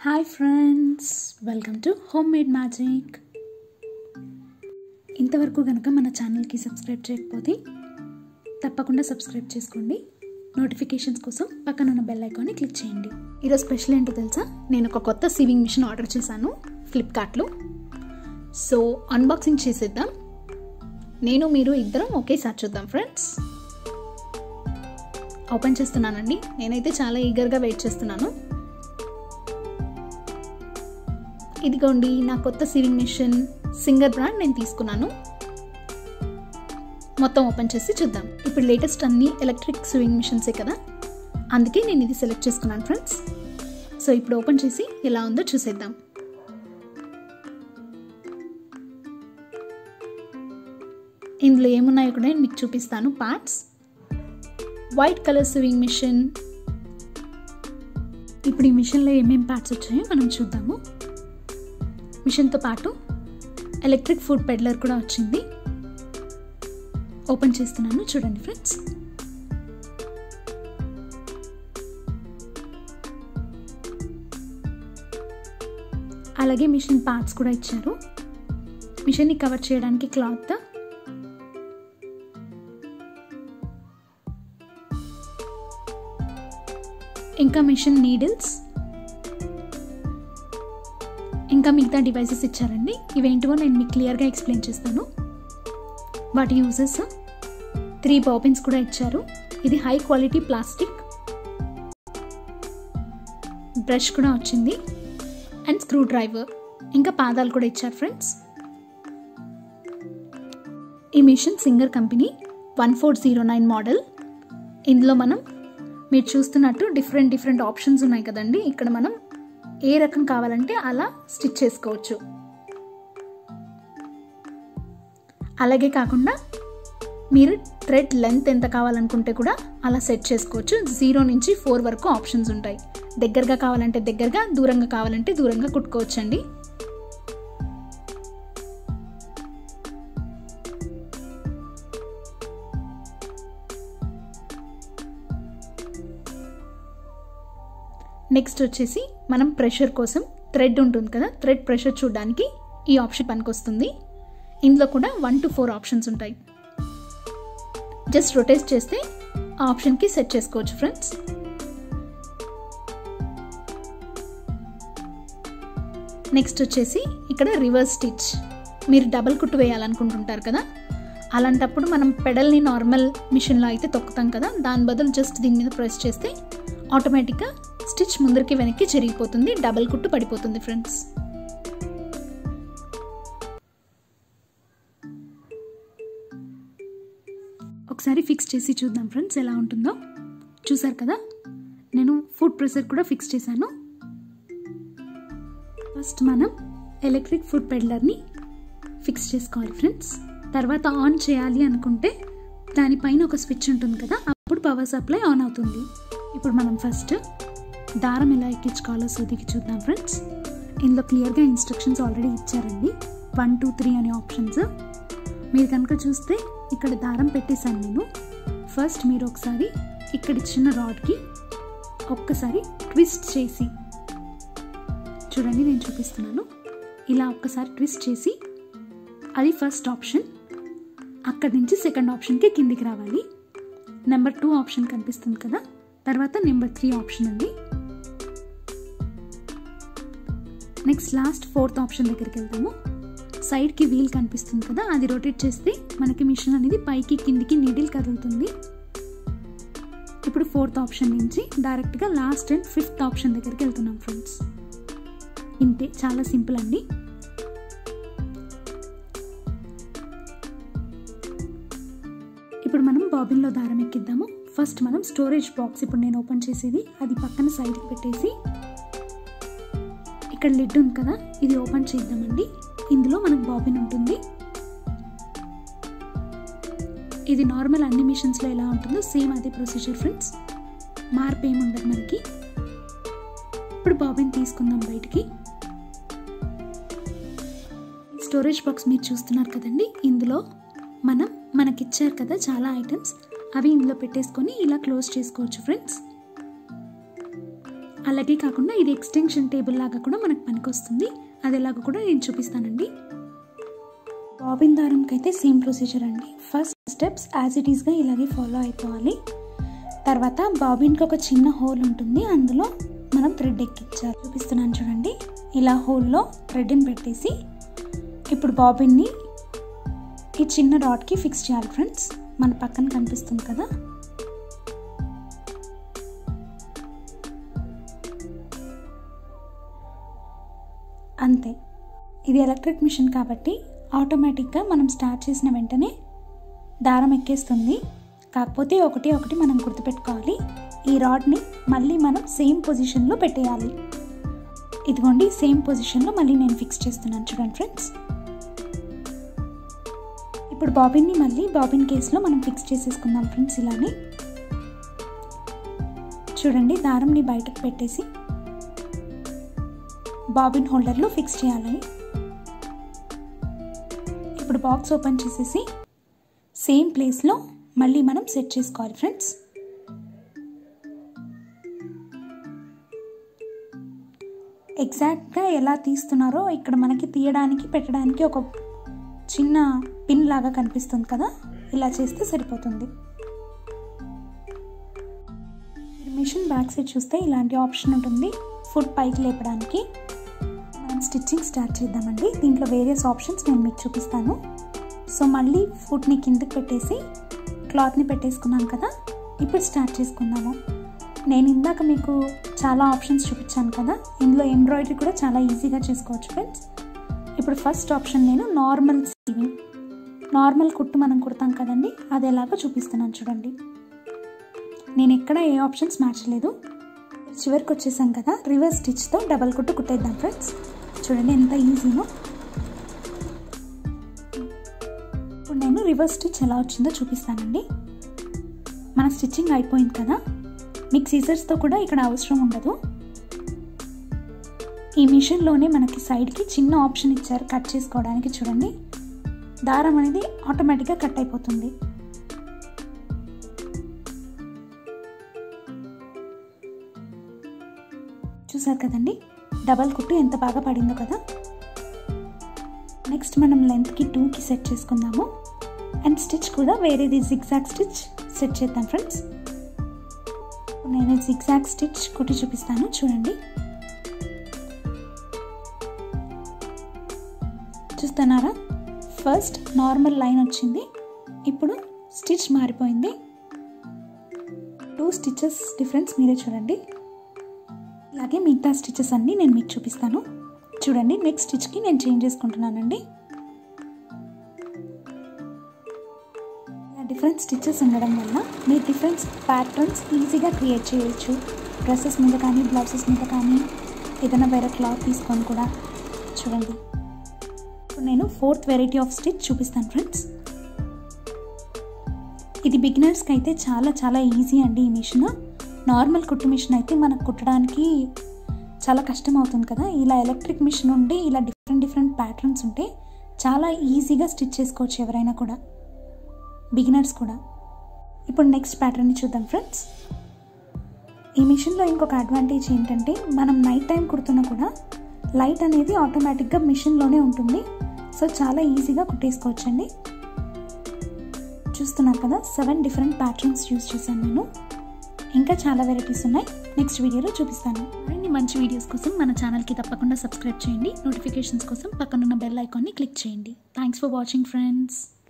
hi friends welcome to home made magic ఇంతవరకు కనుక మన ఛానల్కి సబ్స్క్రైబ్ చేయకపోతే తప్పకుండా సబ్స్క్రైబ్ చేసుకోండి నోటిఫికేషన్స్ కోసం పక్కన ఉన్న బెల్ ఐకాన్ని క్లిక్ చేయండి ఈరోజు స్పెషల్ ఏంటో తెలుసా నేను ఒక కొత్త సీవింగ్ మిషన్ ఆర్డర్ చేశాను ఫ్లిప్కార్ట్లో సో అన్బాక్సింగ్ చేసేద్దాం నేను మీరు ఇద్దరం ఒకేసారి చూద్దాం ఫ్రెండ్స్ ఓపెన్ చేస్తున్నానండి నేనైతే చాలా ఈగర్గా వెయిట్ చేస్తున్నాను ఇదిగోండి నా కొత్త సీవింగ్ మిషన్ సింగర్ బ్రాండ్ నేను తీసుకున్నాను మొత్తం ఓపెన్ చేసి చూద్దాం ఇప్పుడు లేటెస్ట్ అన్ని ఎలక్ట్రిక్ సీవింగ్ మిషన్సే కదా అందుకే నేను ఇది సెలెక్ట్ చేసుకున్నాను ఫ్రెండ్స్ సో ఇప్పుడు ఓపెన్ చేసి ఎలా ఉందో చూసేద్దాం ఇందులో ఏమున్నాయో కూడా నేను మీకు చూపిస్తాను parts white colour sewing machine ఇప్పుడు ఈ మిషన్లో ఏమేమి పార్ట్స్ వచ్చాయో మనం చూద్దాము మిషన్తో పాటు ఎలక్ట్రిక్ ఫుడ్ పెడ్లర్ కూడా వచ్చింది ఓపెన్ చేస్తున్నాను చూడండి ఫ్రెండ్స్ అలాగే మిషన్ పార్ట్స్ కూడా ఇచ్చారు మిషన్ని కవర్ చేయడానికి క్లాత్ ఇంకా మిషన్ నీడిల్స్ ఇంకా మిగతా డివైసెస్ ఇచ్చారండి ఇవేంటివో నేను మీకు క్లియర్గా ఎక్స్ప్లెయిన్ చేస్తాను వాటి యూజెస్ త్రీ బాబిన్స్ కూడా ఇచ్చారు ఇది హై క్వాలిటీ ప్లాస్టిక్ బ్రష్ కూడా వచ్చింది అండ్ స్క్రూ డ్రైవర్ ఇంకా పాదాలు కూడా ఇచ్చారు ఫ్రెండ్స్ ఈ machine Singer company one four zero nine model ఇందులో మనం మీరు చూస్తున్నట్టు డిఫరెంట్ డిఫరెంట్ ఆప్షన్స్ ఉన్నాయి కదండి ఇక్కడ మనం ఏ రకం కావాలంటే అలా స్టిచ్ చేసుకోవచ్చు అలాగే కాకుండా మీరు థ్రెడ్ లెంత్ ఎంత కావాలనుకుంటే కూడా అలా సెట్ చేసుకోవచ్చు జీరో నుంచి ఫోర్ వరకు ఆప్షన్స్ ఉంటాయి దగ్గరగా కావాలంటే దగ్గరగా దూరంగా కావాలంటే దూరంగా కుట్టుకోవచ్చండి నెక్స్ట్ వచ్చేసి మనం ప్రెషర్ కోసం థ్రెడ్ ఉంటుంది కదా థ్రెడ్ ప్రెషర్ చూడడానికి ఈ ఆప్షన్ పనికొస్తుంది ఇందులో కూడా వన్ టు ఫోర్ ఆప్షన్స్ ఉంటాయి జస్ట్ రొటేట్ చేస్తే ఆ ఆప్షన్కి సెట్ చేసుకోవచ్చు ఫ్రెండ్స్ నెక్స్ట్ వచ్చేసి ఇక్కడ రివర్స్ స్టిచ్ మీరు డబల్ కుట్టు వేయాలనుకుంటుంటారు కదా అలాంటప్పుడు మనం పెడల్ని నార్మల్ మిషన్లో అయితే తొక్కుతాం కదా దాని బదులు జస్ట్ దీని మీద ప్రెస్ చేస్తే ఆటోమేటిక్గా స్టిచ్ ముందరికి వెనక్కి చెరిగిపోతుంది డబల్ కుట్టు పడిపోతుంది ఫ్రెండ్స్ ఒకసారి ఫిక్స్ చేసి చూద్దాం ఫ్రెండ్స్ ఎలా ఉంటుందో చూసారు కదా నేను ఫుడ్ ప్రెషర్ కూడా ఫిక్స్ చేశాను ఫస్ట్ మనం ఎలక్ట్రిక్ ఫుడ్ పెడ్లర్ని ఫిక్స్ చేసుకోవాలి ఫ్రెండ్స్ తర్వాత ఆన్ చేయాలి అనుకుంటే దానిపైన ఒక స్విచ్ ఉంటుంది కదా అప్పుడు పవర్ సప్లై ఆన్ అవుతుంది ఇప్పుడు మనం ఫస్ట్ దారం ఎలా ఎక్కించుకోవాలో సూదికి చూద్దాం ఫ్రెండ్స్ ఇందులో క్లియర్గా ఇన్స్ట్రక్షన్స్ ఆల్రెడీ ఇచ్చారండి వన్ టూ త్రీ అనే ఆప్షన్స్ మీరు కనుక చూస్తే ఇక్కడ దారం పెట్టేశాను నేను ఫస్ట్ మీరు ఒకసారి ఇక్కడ ఇచ్చిన రాడ్కి ఒక్కసారి ట్విస్ట్ చేసి చూడండి నేను చూపిస్తున్నాను ఇలా ఒక్కసారి ట్విస్ట్ చేసి అది ఫస్ట్ ఆప్షన్ అక్కడి నుంచి సెకండ్ ఆప్షన్కి కిందికి రావాలి నెంబర్ టూ ఆప్షన్ కనిపిస్తుంది కదా తర్వాత నెంబర్ త్రీ ఆప్షన్ ఉంది నెక్స్ట్ లాస్ట్ ఫోర్త్ ఆప్షన్ దగ్గరికి వెళ్తాము సైడ్కి వీల్ కనిపిస్తుంది కదా అది రొటేట్ చేస్తే మనకి మిషన్ అనేది పైకి కిందికి నీడిల్ కదులుతుంది ఇప్పుడు ఫోర్త్ ఆప్షన్ నుంచి డైరెక్ట్గా లాస్ట్ అండ్ ఫిఫ్త్ ఆప్షన్ దగ్గరికి వెళ్తున్నాం ఫ్రెండ్స్ ఇంతే చాలా సింపుల్ అండి ఇప్పుడు మనం బాబిన్లో దారం ఎక్కిద్దాము ఫస్ట్ మనం స్టోరేజ్ బాక్స్ ఇప్పుడు నేను ఓపెన్ చేసేది అది పక్కన సైడ్కి పెట్టేసి ఇక్కడ లిడ్ ఉంది కదా ఇది ఓపెన్ చేద్దామండి ఇందులో మనకు బాబిన్ ఉంటుంది ఇది నార్మల్ అన్ని మిషన్స్లో ఎలా ఉంటుందో సేమ్ అదే ప్రొసీజర్ ఫ్రెండ్స్ మార్పు ఏమి ఉండదు మనకి ఇప్పుడు బాబిన్ తీసుకుందాం బయటికి స్టోరేజ్ బాక్స్ మీరు చూస్తున్నారు కదండి ఇందులో మనం మనకిచ్చారు కదా చాలా ఐటమ్స్ అవి ఇందులో పెట్టేసుకొని ఇలా క్లోజ్ చేసుకోవచ్చు ఫ్రెండ్స్ అలాగే కాకుండా ఇది ఎక్స్టెన్షన్ టేబుల్ లాగా కూడా మనకు పనికొస్తుంది అది ఎలాగో కూడా నేను చూపిస్తానండి బాబిన్ దారంకి అయితే సేమ్ ప్రొసీజర్ అండి ఫస్ట్ స్టెప్స్ యాజ్ ఇట్ ఈస్గా ఇలాగే ఫాలో అయిపోవాలి తర్వాత బాబిన్కి ఒక చిన్న హోల్ ఉంటుంది అందులో మనం థ్రెడ్ ఎక్కించాలి చూపిస్తున్నాను చూడండి ఇలా హోల్లో థ్రెడ్ని పెట్టేసి ఇప్పుడు బాబిన్ని ఈ చిన్న డాట్కి ఫిక్స్ చేయాలి ఫ్రెండ్స్ మన పక్కన కనిపిస్తుంది కదా అంతే ఇది ఎలక్ట్రిక్ మిషన్ కాబట్టి ఆటోమేటిక్గా మనం స్టార్ట్ చేసిన వెంటనే దారం ఎక్కేస్తుంది కాకపోతే ఒకటి ఒకటి మనం గుర్తుపెట్టుకోవాలి ఈ రాడ్ని మళ్ళీ మనం సేమ్ పొజిషన్లో పెట్టేయాలి ఇదిగోండి సేమ్ పొజిషన్లో మళ్ళీ నేను ఫిక్స్ చేస్తున్నాను చూడండి ఫ్రెండ్స్ ఇప్పుడు బాబిన్ని మళ్ళీ బాబిన్ కేసులో మనం ఫిక్స్ చేసేసుకుందాం ఫ్రెండ్స్ ఇలానే చూడండి దారంని బయటకు పెట్టేసి బాబిన్ హోల్డర్లో ఫిక్స్ చేయాలి ఇప్పుడు బాక్స్ ఓపెన్ చేసేసి సేమ్ ప్లేస్లో మళ్ళీ మనం సెట్ చేసుకోవాలి ఫ్రెండ్స్ ఎగ్జాక్ట్గా ఎలా తీస్తున్నారో ఇక్కడ మనకి తీయడానికి పెట్టడానికి ఒక చిన్న పిన్ లాగా కనిపిస్తుంది కదా ఇలా చేస్తే సరిపోతుంది మిషన్ బ్యాక్ సైడ్ చూస్తే ఇలాంటి ఆప్షన్ ఉంటుంది ఫుడ్ పైకి లేపడానికి మనం స్టిచ్చింగ్ స్టార్ట్ చేద్దామండి దీంట్లో వేరియస్ ఆప్షన్స్ నేను మీకు చూపిస్తాను సో మళ్ళీ ఫుడ్ని కిందకి పెట్టేసి క్లాత్ని పెట్టేసుకున్నాను కదా ఇప్పుడు స్టార్ట్ చేసుకుందాము నేను ఇందాక మీకు చాలా ఆప్షన్స్ చూపించాను కదా ఇందులో ఎంబ్రాయిడరీ కూడా చాలా ఈజీగా చేసుకోవచ్చు ఫ్రెండ్స్ ఇప్పుడు ఫస్ట్ ఆప్షన్ నేను నార్మల్ సీవింగ్ నార్మల్ కుట్టు మనం కుడతాం కదండి అది ఎలాగో చూపిస్తున్నాను చూడండి నేను ఎక్కడ ఏ ఆప్షన్స్ మార్చలేదు చివరికి వచ్చేసాం కదా రివర్స్ స్టిచ్తో డబల్ కుట్టు కుట్టేద్దాం ఫ్రెండ్స్ చూడండి ఎంత ఈజీనో ఇప్పుడు నేను రివర్స్ స్టిచ్ ఎలా వచ్చిందో చూపిస్తానండి మన స్టిచ్చింగ్ అయిపోయింది కదా మీకు సీజర్స్తో కూడా ఇక్కడ అవసరం ఉండదు ఈ మిషన్లోనే మనకి సైడ్కి చిన్న ఆప్షన్ ఇచ్చారు కట్ చేసుకోవడానికి చూడండి దారం అనేది ఆటోమేటిక్గా కట్ అయిపోతుంది చూసారు కదండి డబల్ కుట్టు ఎంత బాగా పడిందో కదా నెక్స్ట్ మనం లెంత్కి టూకి సెట్ చేసుకుందాము అండ్ స్టిచ్ కూడా వేరేది జిగ్జాగ్ స్టిచ్ సెట్ చేద్దాం ఫ్రెండ్స్ నేను జిగ్జాగ్ స్టిచ్ కుట్టి చూపిస్తాను చూడండి చూస్తున్నారా ఫస్ట్ నార్మల్ లైన్ వచ్చింది ఇప్పుడు స్టిచ్ మారిపోయింది టూ స్టిచెస్ డిఫరెన్స్ మీరే చూడండి అలాగే మిగతా స్టిచెస్ అన్నీ నేను మీకు చూపిస్తాను చూడండి నెక్స్ట్ స్టిచ్కి నేను చేంజ్ చేసుకుంటున్నానండి ఇలా డిఫరెంట్ స్టిచెస్ ఉండడం వల్ల మీరు డిఫరెంట్ ప్యాటర్న్స్ ఈజీగా క్రియేట్ చేయొచ్చు డ్రెస్సెస్ మీద కానీ బ్లౌజెస్ మీద కానీ ఏదైనా వేరే క్లాత్ తీసుకొని కూడా చూడండి ఇప్పుడు నేను ఫోర్త్ వెరైటీ ఆఫ్ స్టిచ్ చూపిస్తాను ఫ్రెండ్స్ ఇది బిగినర్స్కి అయితే చాలా చాలా ఈజీ అండి ఈ మిషన్ నార్మల్ కుట్టు మిషన్ అయితే మనకు కుట్టడానికి చాలా కష్టం అవుతుంది కదా ఇలా ఎలక్ట్రిక్ మిషన్ ఉండి ఇలా డిఫరెంట్ డిఫరెంట్ ప్యాటర్న్స్ ఉంటే చాలా ఈజీగా స్టిచ్ చేసుకోవచ్చు ఎవరైనా కూడా బిగినర్స్ కూడా ఇప్పుడు నెక్స్ట్ ప్యాటర్న్ని చూద్దాం ఫ్రెండ్స్ ఈ మిషన్లో ఇంకొక అడ్వాంటేజ్ ఏంటంటే మనం నైట్ టైం కుడుతున్నా కూడా లైట్ అనేది ఆటోమేటిక్గా మిషన్లోనే ఉంటుంది సో చాలా ఈజీగా కుట్టేసుకోవచ్చండి చూస్తున్నారు కదా సెవెన్ డిఫరెంట్ ప్యాటర్న్స్ యూస్ చేశాను నేను ఇంకా చాలా వెరైటీస్ ఉన్నాయి నెక్స్ట్ వీడియోలో చూపిస్తాను మరిన్ని మంచి వీడియోస్ కోసం మన ఛానల్కి తప్పకుండా సబ్స్క్రైబ్ చేయండి నోటిఫికేషన్స్ కోసం పక్కనున్న బెల్ ఐకాన్ని క్లిక్ చేయండి థ్యాంక్స్ ఫర్ వాచింగ్ ఫ్రెండ్స్